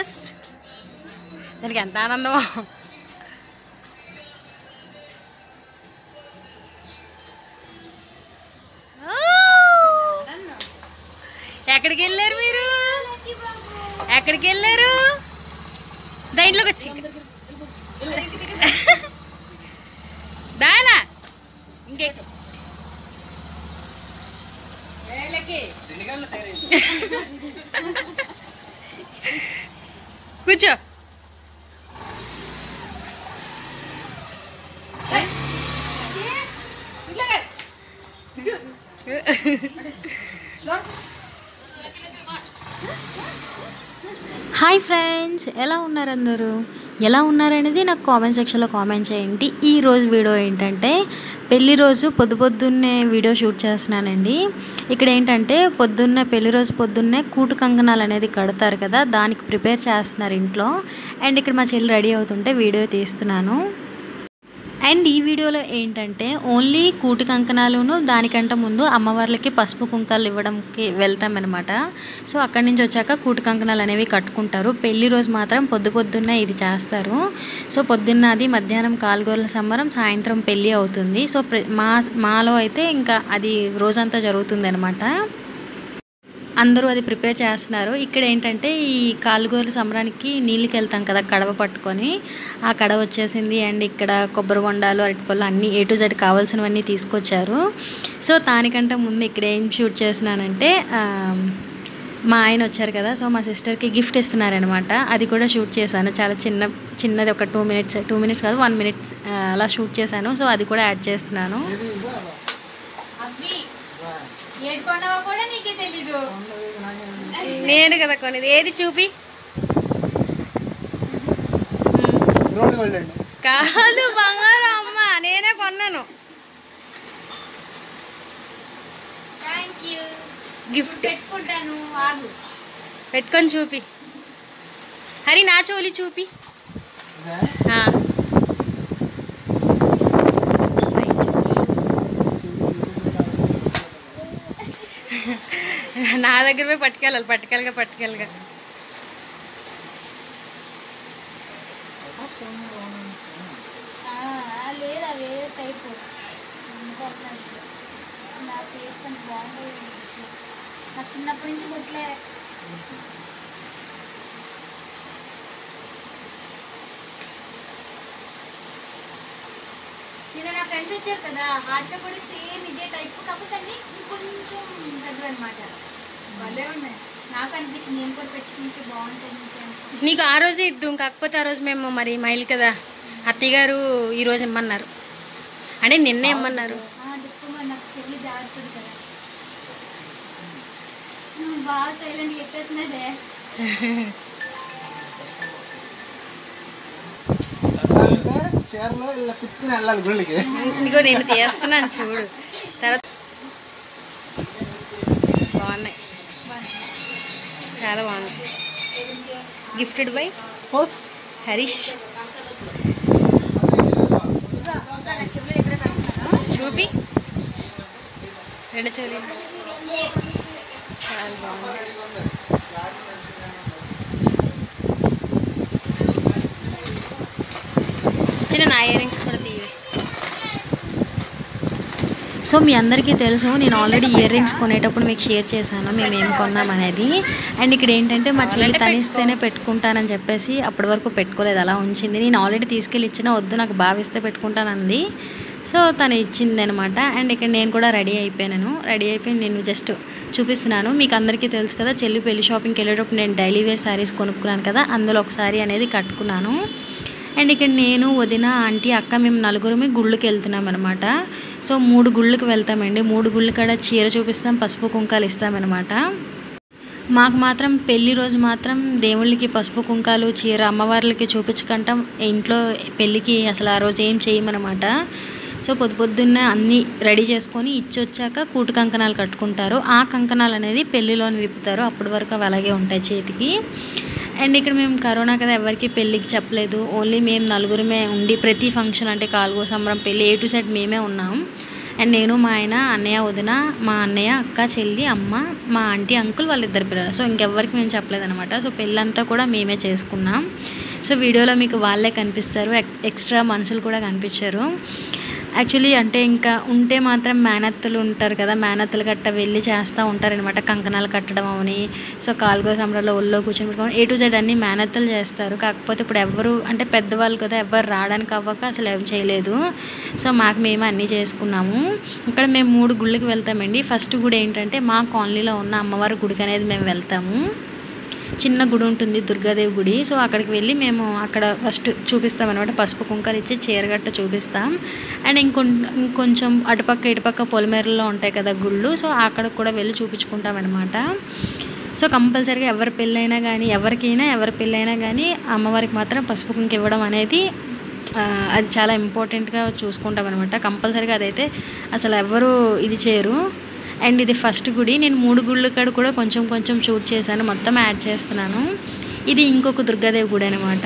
Yes దానికి ఎంత ఆనందమో ఓ! ఎక్కడికి వెళ్ళారు మీరు ఎక్కడికి వెళ్ళారు దాంట్లోకి వచ్చి దాలా ఇంకే కూర్చో హాయ్ ఫ్రెండ్స్ ఎలా ఉన్నారు అందరూ ఎలా ఉన్నారనేది నాకు కామెంట్ సెక్షన్లో కామెంట్ చేయండి ఈ రోజు వీడియో ఏంటంటే పెళ్లి రోజు పొద్దు పొద్దున్నే వీడియో షూట్ చేస్తున్నానండి ఇక్కడ ఏంటంటే పొద్దున్నే పెళ్లి రోజు పొద్దున్నే కూటు కంకణాలు అనేది కడతారు కదా దానికి ప్రిపేర్ చేస్తున్నారు ఇంట్లో అండ్ ఇక్కడ మా చెల్లి రెడీ అవుతుంటే వీడియో తీస్తున్నాను అండ్ ఈ వీడియోలో ఏంటంటే ఓన్లీ కూటి కంకణాలును దానికంటే ముందు అమ్మవార్లకి పసుపు కుంకాలు ఇవ్వడంకి వెళ్తామన్నమాట సో అక్కడి నుంచి వచ్చాక కూటి కంకణాలు అనేవి కట్టుకుంటారు పెళ్లి రోజు మాత్రం పొద్దు పొద్దున్న ఇది చేస్తారు సో పొద్దున్న అది మధ్యాహ్నం కాలుగోర్ల సంబరం సాయంత్రం పెళ్ళి అవుతుంది సో ప్ర- మా మాలో అయితే ఇంకా అది రోజంతా జరుగుతుంది అనమాట అందరూ అది ప్రిపేర్ చేస్తున్నారు ఇక్కడ ఏంటంటే ఈ కాలుగోలు సంబరానికి నీళ్ళకి వెళ్తాం కదా కడవ పట్టుకొని ఆ కడవ వచ్చేసింది అండ్ ఇక్కడ కొబ్బరి బొండాలు అరటిపళ్ళు అన్నీ ఏ టు జెడ్ కావాల్సినవన్నీ తీసుకొచ్చారు సో దానికంటే ముందు ఇక్కడ ఏం షూట్ చేసినానంటే ఆ, మా ఆయన వచ్చారు కదా సో మా సిస్టర్కి గిఫ్ట్ ఇస్తున్నారనమాట అది కూడా షూట్ చేశాను చాలా చిన్న చిన్నది ఒక టూ మినిట్స్ టూ మినిట్స్ కాదు వన్ మినిట్స్ అలా షూట్ చేశాను సో అది కూడా యాడ్ చేస్తున్నాను అవి ఏడుకొండవా కూడా నీకే తెలీదు నేను కదా కొనేది ఏది చూపి రోడ్ గోల్డ్ అండి కాదు బంగారం అమ్మ నేనే కొన్నాను థ్యాంక్ యూ గిఫ్ట్ పెట్టుకుంటాను ఆగు పెట్టుకొని చూపి హరి నా చోలి చూపి ఇదే ఆ. నా దగ్గర పోయి పట్టుకెళ్ళాలి పట్టుకెళ్ళగా పట్టుకెళ్ళగా లేదు అదే టైప్ నా ఫేస్ కొంచెం బాగుంటుంది నాకు చిన్నప్పటి నుంచి బొట్లే నిన్న నా ఫ్రెండ్స్ వచ్చారు కదా వాటితో కూడా సేమ్ ఇదే టైప్ కాకపోతే అన్ని కొంచెం పెద్ద అనమాట భలే ఉన్నాయి నాకు అనిపించింది నేను కూడా పెట్టుకుంటే బాగుంటుంది ఇంకా అనుకున్నా. నీకు ఆ రోజే ఇద్దాం కాకపోతే ఆ రోజు మేము మరి మైల్ కదా అత్తయ్య గారు ఈ రోజు ఇమ్మన్నారు అంటే నిన్నే ఇమ్మన్నారు ఆ, దిక్కు మరి నాకు చెల్లి జాగ్రత్తది కదా నువ్వు బాగా సైలెంట్ ఎత్తేస్తున్నదే అంటే చీరలో ఇలా తిప్పుకుని వెళ్ళాలి గుళ్ళకి ఇదిగో నేను తీస్తున్నాను చూడు తర్వాత బాగున్నాయి చాలా బాగున్నాయి గిఫ్టెడ్ బై పోస్ హరీష్ నా చెవులు ఎక్కడ పెడతాను చూపి రెండు చెవులు చాలా బాగుంది చిన్న నా ఇయర్ రింగ్స్ కూడా తీయవి సో మీ అందరికీ తెలుసు నేను ఆల్రెడీ ఇయర్ రింగ్స్ కొనేటప్పుడు మీకు షేర్ చేశాను మేము ఏం కొన్నాం అనేది అండ్ ఇక్కడ ఏంటంటే మా చెల్లి తనిస్తేనే పెట్టుకుంటానని చెప్పేసి అప్పటి వరకు పెట్టుకోలేదు అలా ఉంచింది నేను ఆల్రెడీ తీసుకెళ్ళి ఇచ్చిన వద్దు నాకు బాగా ఇస్తే పెట్టుకుంటానంది సో తను ఇచ్చింది అనమాట అండ్ ఇక్కడ నేను కూడా రెడీ అయిపోయాను రెడీ అయిపోయి నేను జస్ట్ చూపిస్తున్నాను మీకు అందరికీ తెలుసు కదా చెల్లి పెళ్లి షాపింగ్కి వెళ్ళేటప్పుడు నేను డైలీ వేర్ శారీస్ కొనుక్కున్నాను కదా అందులో ఒక శారీ అనేది కట్టుకున్నాను అండ్ ఇక్కడ నేను వదిన ఆంటీ అక్క మేము నలుగురమే గుళ్ళకి వెళ్తున్నాం అనమాట సో మూడు గుళ్ళకి వెళ్తామండి మూడు గుళ్ళు కాడ చీర చూపిస్తాం పసుపు కుంకాలు ఇస్తామన్నమాట మాకు మాత్రం పెళ్లి రోజు మాత్రం దేవుళ్ళకి పసుపు కుంకాలు చీర అమ్మవార్లకి చూపించకుండా ఇంట్లో పెళ్ళికి అసలు ఆ రోజు ఏం చేయమన్నమాట సో పొద్దు పొద్దున్నే అన్నీ రెడీ చేసుకొని ఇచ్చి వచ్చాక కూటు కంకణాలు కట్టుకుంటారు ఆ కంకణాలు అనేది పెళ్లిలోని విప్పుతారు అప్పటి వరకు అవి అలాగే ఉంటాయి చేతికి అండ్ ఇక్కడ మేము కరోనా కదా ఎవరికి పెళ్ళికి చెప్పలేదు ఓన్లీ మేము నలుగురమే ఉండి ప్రతి ఫంక్షన్ అంటే కాలుగో సంబరం పెళ్ళి ఏ టు సెట్ మేమే ఉన్నాం అండ్ నేను మా ఆయన అన్నయ్య వదిన మా అన్నయ్య అక్క చెల్లి అమ్మ మా ఆంటీ అంకుల్ వాళ్ళిద్దరు పిల్లలు సో ఇంకెవ్వరికి మేము చెప్పలేదన్నమాట సో పెళ్ళంతా కూడా మేమే చేసుకున్నాం సో వీడియోలో మీకు వాళ్ళే కనిపిస్తారు ఎక్- ఎక్స్ట్రా మనుషులు కూడా కనిపించారు యాక్చువల్లీ అంటే ఇంకా ఉంటే మాత్రం మేనత్తలు ఉంటారు కదా మేనత్తలు గట్ట వెళ్ళి చేస్తూ ఉంటారనమాట కంకణాలు కట్టడం అవని సో కాలుగో సంబరాల్లో ఒళ్ళో కూర్చొని పెట్టుకోవడం ఏ టు జెడ్ అన్ని మేనత్తలు చేస్తారు కాకపోతే ఇప్పుడు ఎవరు అంటే పెద్దవాళ్ళు కదా ఎవరు రావడానికి అవ్వక అసలు ఏం చేయలేదు సో మాకు మేము అన్నీ చేసుకున్నాము ఇక్కడ మేము మూడు గుళ్ళకి వెళ్తామండి ఫస్ట్ గుడి ఏంటంటే మా కాలనీలో ఉన్న అమ్మవారి గుడికి అనేది మేము వెళ్తాము చిన్న గుడి ఉంటుంది దుర్గాదేవి గుడి సో అక్కడికి వెళ్ళి మేము అక్కడ ఫస్ట్ చూపిస్తాం అనమాట పసుపు కుంకాలు ఇచ్చి చీరగట్ట చూపిస్తాం అండ్ ఇంకొ ఇంకొంచెం అటుపక్క ఇటుపక్క పొలిమేరలో ఉంటాయి కదా గుళ్ళు సో అక్కడికి కూడా వెళ్ళి చూపించుకుంటాం అనమాట సో కంపల్సరీగా ఎవరి పెళ్ళైనా కానీ ఎవరికైనా ఎవరి పెళ్ళైనా కానీ అమ్మవారికి మాత్రం పసుపు కుంక ఇవ్వడం అనేది ఆ, అది చాలా ఇంపార్టెంట్గా చూసుకుంటాం అనమాట కంపల్సరీగా అదైతే అసలు ఎవరు ఇది చేయరు అండ్ ఇది ఫస్ట్ గుడి నేను మూడు గుళ్ళు కాడ కూడా కొంచెం కొంచెం షూట్ చేశాను మొత్తం యాడ్ చేస్తున్నాను ఇది ఇంకొక దుర్గాదేవి గుడి అనమాట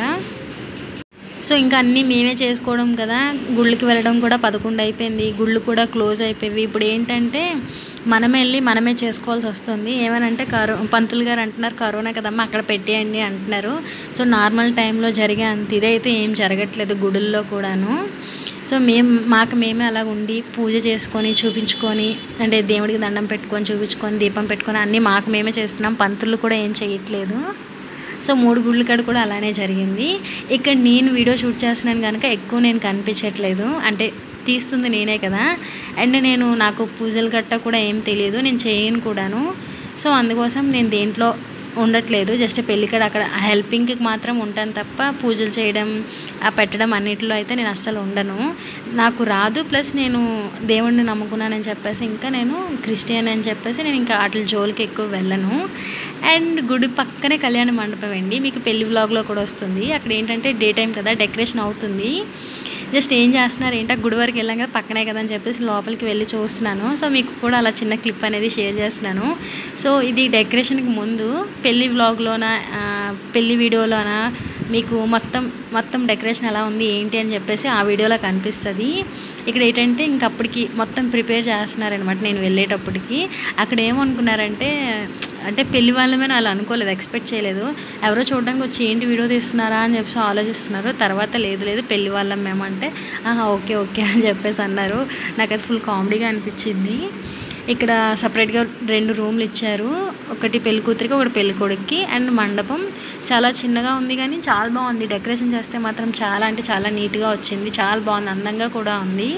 సో ఇంకా అన్నీ మేమే చేసుకోవడం కదా గుళ్ళకి వెళ్ళడం కూడా పదకొండు అయిపోయింది గుళ్ళు కూడా క్లోజ్ అయిపోయి ఇప్పుడు ఏంటంటే మనమే వెళ్ళి మనమే చేసుకోవాల్సి వస్తుంది ఏమనంటే కరో పంతులు గారు అంటున్నారు కరోనా కదమ్మా అక్కడ పెట్టేయండి అంటున్నారు సో నార్మల్ టైంలో జరిగే అంత ఇదైతే ఏం జరగట్లేదు గుడుల్లో కూడాను సో మేము మాకు మేమే అలా ఉండి పూజ చేసుకొని చూపించుకొని అంటే దేవుడికి దండం పెట్టుకొని చూపించుకొని దీపం పెట్టుకొని అన్నీ మాకు మేమే చేస్తున్నాం పంతులు కూడా ఏం చేయట్లేదు సో మూడు గుళ్ళు కాడ కూడా అలానే జరిగింది ఇక్కడ నేను వీడియో షూట్ చేస్తున్నాను కనుక ఎక్కువ నేను కనిపించట్లేదు అంటే తీస్తుంది నేనే కదా అండ్ నేను నాకు పూజలు గట్ట కూడా ఏం తెలియదు నేను చేయను కూడాను సో అందుకోసం నేను దేంట్లో ఉండట్లేదు జస్ట్ పెళ్ళికాడ అక్కడ హెల్పింగ్కి మాత్రం ఉంటాను తప్ప పూజలు చేయడం ఆ పెట్టడం అన్నిటిలో అయితే నేను అస్సలు ఉండను నాకు రాదు ప్లస్ నేను దేవుణ్ణి నమ్ముకున్నానని చెప్పేసి ఇంకా నేను క్రిస్టియన్ అని చెప్పేసి నేను ఇంకా వాటి జోలికి ఎక్కువ వెళ్ళను అండ్ గుడి పక్కనే కళ్యాణ మండపం అండి మీకు పెళ్లి వ్లాగ్లో కూడా వస్తుంది అక్కడ ఏంటంటే డే టైం కదా డెకరేషన్ అవుతుంది జస్ట్ ఏం చేస్తున్నారు ఏంటో గుడి వరకు వెళ్ళాం కదా పక్కనే కదా అని చెప్పేసి లోపలికి వెళ్ళి చూస్తున్నాను సో మీకు కూడా అలా చిన్న క్లిప్ అనేది షేర్ చేస్తున్నాను సో ఇది డెకరేషన్కి ముందు పెళ్లి వ్లాగ్లోన ఆ, పెళ్లి వీడియోలోన మీకు మొత్తం మొత్తం డెకరేషన్ ఎలా ఉంది ఏంటి అని చెప్పేసి ఆ వీడియోలో కనిపిస్తుంది ఇక్కడ ఏంటంటే ఇంక అప్పటికి మొత్తం ప్రిపేర్ చేస్తున్నారనమాట నేను వెళ్ళేటప్పటికి అక్కడ ఏమనుకున్నారంటే అంటే పెళ్లి వాళ్ళమే అలా అనుకోలేదు ఎక్స్పెక్ట్ చేయలేదు ఎవరో చూడడానికి వచ్చి ఏంటి వీడియో తీస్తున్నారా అని చెప్పేసి ఆలోచిస్తున్నారు తర్వాత లేదు లేదు పెళ్లి వాళ్ళం మేము అంటే "ఆహా, ఓకే ఓకే అని చెప్పేసి అన్నారు నాకు అది ఫుల్ కామెడీగా అనిపించింది ఇక్కడ సపరేట్గా రెండు రూమ్లు ఇచ్చారు ఒకటి పెళ్లి కూతురికి ఒకటి పెళ్లి కొడుక్కి అండ్ మండపం చాలా చిన్నగా ఉంది కానీ చాలా బాగుంది డెకరేషన్ చేస్తే మాత్రం చాలా అంటే చాలా నీట్గా వచ్చింది చాలా బాగుంది అందంగా కూడా ఉంది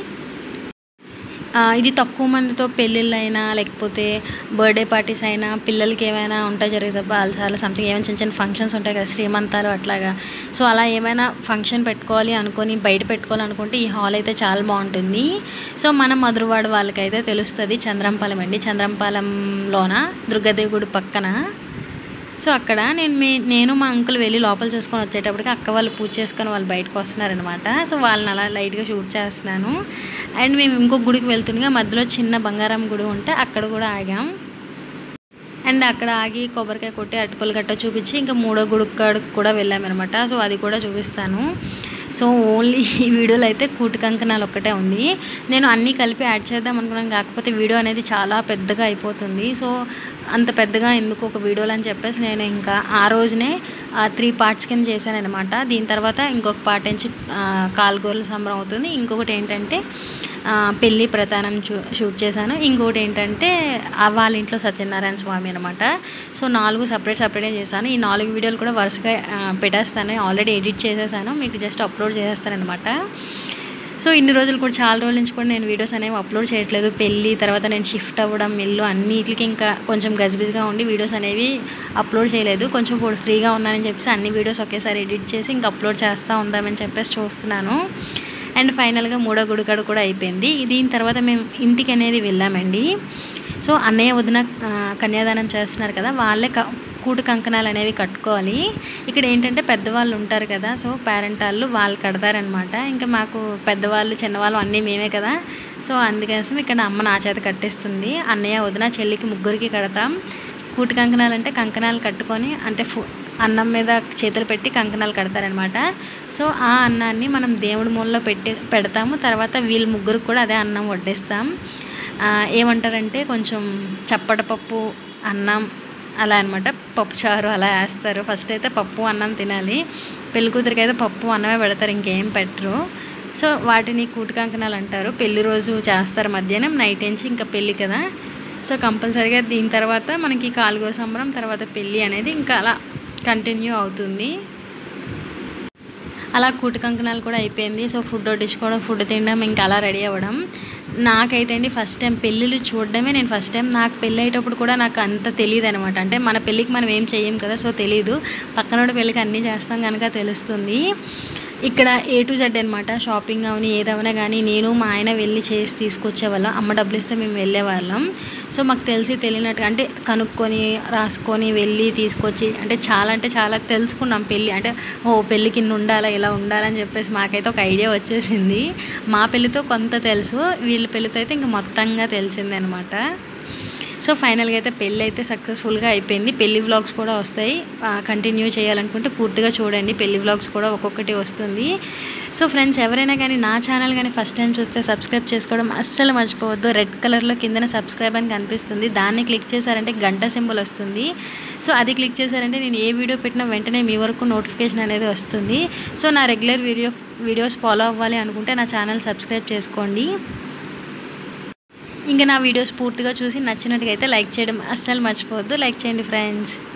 ఆ, ఇది తక్కువ మందితో పెళ్ళిళ్ళు అయినా లేకపోతే బర్త్డే పార్టీస్ అయినా పిల్లలకి ఏమైనా ఉంటాయి జరుగుతుంది బాలసార్లు సంథింగ్ ఏమైనా చిన్న చిన్న ఫంక్షన్స్ ఉంటాయి కదా శ్రీమంతాలు అట్లాగా సో అలా ఏమైనా ఫంక్షన్ పెట్టుకోవాలి అనుకొని బయట పెట్టుకోవాలి అనుకుంటే ఈ హాల్ అయితే చాలా బాగుంటుంది సో మన మధురవాడ వాళ్ళకైతే తెలుస్తుంది చంద్రంపాలెం అండి చంద్రంపాలెంలోన దుర్గాదేవి గుడి పక్కన సో అక్కడ నేను మీ నేను మా అంకుల్ వెళ్ళి లోపల చూసుకొని వచ్చేటప్పటికి అక్క వాళ్ళు పూజ చేసుకొని వాళ్ళు బయటకు వస్తున్నారనమాట సో వాళ్ళని అలా లైట్గా షూట్ చేస్తున్నాను అండ్ మేము ఇంకొక గుడికి వెళ్తుండగా మధ్యలో చిన్న బంగారం గుడి ఉంటే అక్కడ కూడా ఆగాం అండ్ అక్కడ ఆగి కొబ్బరికాయ కొట్టి అటుకులు గట్ట చూపించి ఇంకా మూడో గుడి కాడికి కూడా వెళ్ళామన్నమాట సో అది కూడా చూపిస్తాను సో ఓన్లీ ఈ వీడియోలో అయితే కూటి కంకణాలు ఒక్కటే ఉంది నేను అన్నీ కలిపి యాడ్ చేద్దాం అనుకున్నాను కాకపోతే వీడియో అనేది చాలా పెద్దగా అయిపోతుంది సో అంత పెద్దగా ఎందుకు ఒక వీడియోలు అని చెప్పేసి నేను ఇంకా ఆ రోజునే త్రీ పార్ట్స్ కింద చేశాను అనమాట దీని తర్వాత ఇంకొక పార్ట్ నుంచి ఆ, కాల్గోర్ల సంబరం అవుతుంది ఇంకొకటి ఏంటంటే ఆ, పెళ్ళి ప్రధానం చూ షూట్ చేశాను ఇంకొకటి ఏంటంటే ఆ వాళ్ళ ఇంట్లో సత్యనారాయణ స్వామి అనమాట సో నాలుగు సపరేట్ సపరేట్గా చేశాను ఈ నాలుగు వీడియోలు కూడా వరుసగా ఆ, పెట్టేస్తాను ఆల్రెడీ ఎడిట్ చేసేసాను మీకు జస్ట్ అప్లోడ్ చేసేస్తాను అనమాట సో ఇన్ని రోజులు కూడా చాలా రోజుల నుంచి కూడా నేను వీడియోస్ అనేవి అప్లోడ్ చేయట్లేదు పెళ్ళి తర్వాత నేను షిఫ్ట్ అవ్వడం ఇల్లు అన్నిటికి ఇంకా కొంచెం గజిబిజిగా ఉండి వీడియోస్ అనేవి అప్లోడ్ చేయలేదు కొంచెం ఇప్పుడు ఫ్రీగా ఉన్నానని చెప్పేసి అన్ని వీడియోస్ ఒకేసారి ఎడిట్ చేసి ఇంకా అప్లోడ్ చేస్తూ ఉందామని చెప్పేసి చూస్తున్నాను అండ్ ఫైనల్గా మూడో గుడికాడ కూడా అయిపోయింది దీని తర్వాత మేము ఇంటికి అనేది వెళ్ళామండి సో అన్నయ్య వదిన ఆ, కన్యాదానం చేస్తున్నారు కదా వాళ్ళే క కూటు కంకణాలు అనేవి కట్టుకోవాలి ఇక్కడ ఏంటంటే పెద్దవాళ్ళు ఉంటారు కదా సో పేరెంట్ వాళ్ళు వాళ్ళు కడతారనమాట ఇంకా మాకు పెద్దవాళ్ళు చిన్నవాళ్ళు అన్నీ మేమే కదా సో అందుకోసం ఇక్కడ అమ్మ నా చేత కట్టిస్తుంది అన్నయ్య వదిన చెల్లికి ముగ్గురికి కడతాం కూటి కంకణాలు అంటే కంకణాలు కట్టుకొని అంటే ఫు అన్నం మీద చేతులు పెట్టి కంకణాలు కడతారనమాట సో ఆ అన్నాన్ని మనం దేవుడి మూలలో పెట్టి పెడతాము తర్వాత వీళ్ళు ముగ్గురికి కూడా అదే అన్నం వడ్డిస్తాం ఆ, ఏమంటారంటే కొంచెం చప్పటపప్పు అన్నం అలా అనమాట పప్పు చారు అలా వేస్తారు ఫస్ట్ అయితే పప్పు అన్నం తినాలి పెళ్లి కూతురికి అయితే పప్పు అన్నమే పెడతారు ఇంకేం పెట్టరు సో వాటిని కూటి కంకణాలు అంటారు పెళ్లి రోజు చేస్తారు మధ్యాహ్నం నైట్ నుంచి ఇంకా పెళ్ళి కదా సో కంపల్సరీగా దీని తర్వాత మనకి కాలుగోరు సంబరం తర్వాత పెళ్ళి అనేది ఇంకా అలా కంటిన్యూ అవుతుంది అలా కూటి కంకణాలు కూడా అయిపోయింది సో ఫుడ్ వడ్డించుకోవడం ఫుడ్ తినడం ఇంకా అలా రెడీ అవ్వడం నాకైతే అండి ఫస్ట్ టైం పెళ్ళిళ్ళు చూడడమే నేను ఫస్ట్ టైం నాకు పెళ్ళి అయ్యేటప్పుడు కూడా నాకు అంత తెలియదు అనమాట అంటే మన పెళ్ళికి మనం ఏం చెయ్యం కదా సో తెలియదు పక్కనోడి పెళ్ళికి అన్నీ చేస్తాం కనుక తెలుస్తుంది ఇక్కడ ఏ టు జెడ్ అనమాట షాపింగ్ అవని ఏదవనా కానీ నేను మా ఆయన వెళ్ళి చేసి తీసుకొచ్చేవాళ్ళం అమ్మ డబ్బులు ఇస్తే మేము వెళ్ళేవాళ్ళం సో మాకు తెలిసి తెలియనట్టుగా అంటే కనుక్కొని రాసుకొని వెళ్ళి తీసుకొచ్చి అంటే చాలా అంటే చాలా తెలుసుకున్నాం పెళ్ళి అంటే ఓ పెళ్ళికి ఇన్ని ఉండాలా ఇలా ఉండాలని చెప్పేసి మాకైతే ఒక ఐడియా వచ్చేసింది మా పెళ్ళితో కొంత తెలుసు వీళ్ళ పెళ్ళితో అయితే ఇంకా మొత్తంగా తెలిసింది అనమాట సో ఫైనల్గా అయితే పెళ్ళి అయితే సక్సెస్ఫుల్గా అయిపోయింది పెళ్లి వ్లాగ్స్ కూడా వస్తాయి కంటిన్యూ చేయాలనుకుంటే పూర్తిగా చూడండి పెళ్లి వ్లాగ్స్ కూడా ఒక్కొక్కటి వస్తుంది సో ఫ్రెండ్స్ ఎవరైనా కానీ నా ఛానల్ కానీ ఫస్ట్ టైం చూస్తే సబ్స్క్రైబ్ చేసుకోవడం అస్సలు మర్చిపోవద్దు రెడ్ కలర్లో కిందన సబ్స్క్రైబ్ అని కనిపిస్తుంది దాన్ని క్లిక్ చేశారంటే గంట సింబల్ వస్తుంది సో అది క్లిక్ చేశారంటే నేను ఏ వీడియో పెట్టినా వెంటనే మీ వరకు నోటిఫికేషన్ అనేది వస్తుంది సో నా రెగ్యులర్ వీడియో వీడియోస్ ఫాలో అవ్వాలి అనుకుంటే నా ఛానల్ సబ్స్క్రైబ్ చేసుకోండి ఇంకా నా వీడియోస్ పూర్తిగా చూసి నచ్చినట్టుగా అయితే లైక్ చేయడం అస్సలు మర్చిపోవద్దు లైక్ చేయండి ఫ్రెండ్స్